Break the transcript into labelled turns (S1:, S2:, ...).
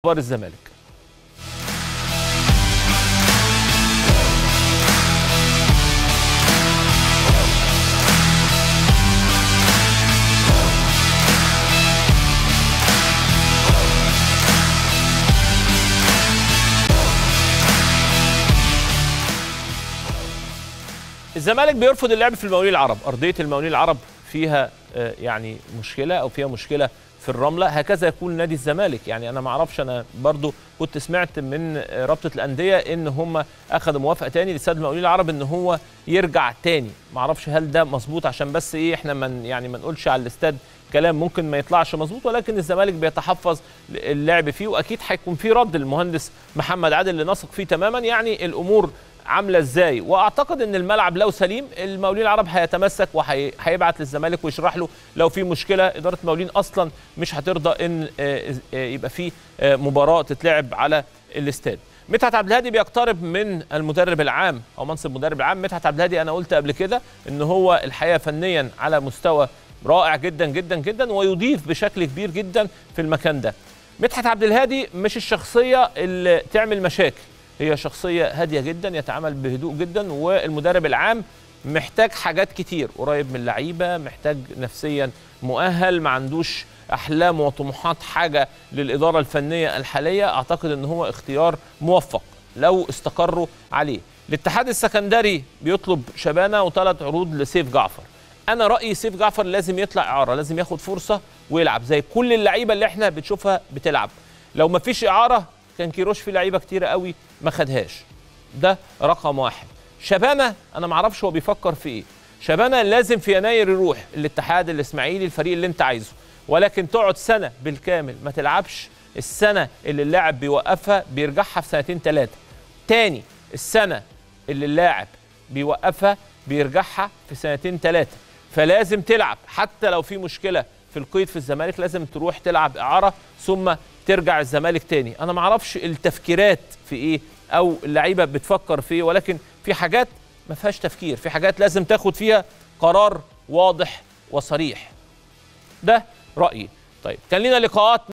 S1: اخبار الزمالك الزمالك بيرفض اللعب في المقاولين العرب ارضيه المقاولين العرب فيها آه، يعني مشكله او فيها مشكله في الرمله هكذا يكون نادي الزمالك يعني انا ما اعرفش انا برضو كنت سمعت من آه، رابطه الانديه ان هم اخذوا موافقه تاني لاستاد المقاولين العرب ان هو يرجع تاني ما اعرفش هل ده مظبوط عشان بس ايه احنا من يعني ما نقولش على الاستاد كلام ممكن ما يطلعش مظبوط ولكن الزمالك بيتحفظ اللعب فيه واكيد هيكون في رد المهندس محمد عادل اللي نثق فيه تماما يعني الامور عامله ازاي واعتقد ان الملعب لو سليم المقاولين العرب هيتمسك وهيبعت للزمالك ويشرح له لو في مشكله اداره المقاولين اصلا مش هترضى ان آه، آه، يبقى في آه، مباراه تتلعب على الاستاد مدحت عبد الهادي بيقترب من المدرب العام او منصب المدرب العام مدحت عبد الهادي انا قلت قبل كده ان هو الحقيقه فنيا على مستوى رائع جدا جدا جدا ويضيف بشكل كبير جدا في المكان ده مدحت عبد الهادي مش الشخصيه اللي تعمل مشاكل هي شخصيه هاديه جدا يتعامل بهدوء جدا والمدرب العام محتاج حاجات كتير قريب من اللعيبه محتاج نفسيا مؤهل ما عندوش احلام وطموحات حاجه للاداره الفنيه الحاليه اعتقد ان هو اختيار موفق لو استقروا عليه الاتحاد السكندري بيطلب شبانه وثلاث عروض لسيف جعفر انا رايي سيف جعفر لازم يطلع اعاره لازم ياخد فرصه ويلعب زي كل اللعيبه اللي احنا بنشوفها بتلعب لو ما فيش اعاره كان كيروش في لعيبه كتيره قوي ما خدهاش ده رقم واحد شبانه انا ما اعرفش هو بيفكر في ايه شبانه لازم في يناير يروح الاتحاد الاسماعيلي الفريق اللي انت عايزه ولكن تقعد سنه بالكامل ما تلعبش السنه اللي اللاعب بيوقفها بيرجعها في سنتين ثلاثه تاني السنه اللي اللاعب بيوقفها بيرجعها في سنتين ثلاثه فلازم تلعب حتى لو في مشكله في القيد في الزمالك لازم تروح تلعب اعاره ثم ترجع الزمالك تاني انا ما اعرفش التفكيرات في ايه او اللعيبه بتفكر في ايه ولكن في حاجات ما فيهاش تفكير في حاجات لازم تاخد فيها قرار واضح وصريح ده رايي طيب كان لنا لقاءات